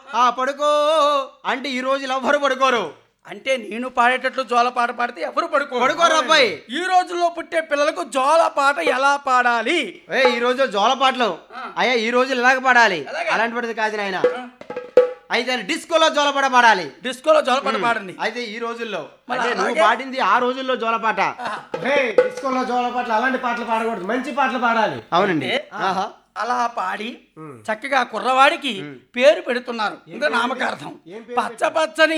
ఆ పడుకో అంటే ఈ రోజులు ఎవ్వరు పడుకోరు అంటే నేను పాడేటట్లు జోల పాట పాడితే ఎవరు పడుకో పడుకోరు అబ్బాయి ఈ రోజుల్లో పుట్టే పిల్లలకు జోల పాట ఎలా పాడాలి ఏ ఈ రోజు జోలపాటలు అయ్యా ఈ రోజులు ఇలాగ పాడాలి ఎలాగ? అలాంటి పడితే కాదు నాయన అయితే డిస్కోలో జోలపాట పాడాలి డిస్కోలో జోల పాట పాడండి అయితే ఈ రోజుల్లో మరి అంటే నువ్వు అలాగే- పాడింది ఆ రోజుల్లో జోలపాట హే డిస్కోలో జోల పాటలు అలాంటి పాటలు పాడకూడదు మంచి పాటలు పాడాలి అవునండి అంటే ఆహా అలా పాడి చక్కగా కుర్రవాడికి పేరు పెడుతున్నారు ఇంకా నామకార్థం ఏం పేరు పచ్చ పచ్చని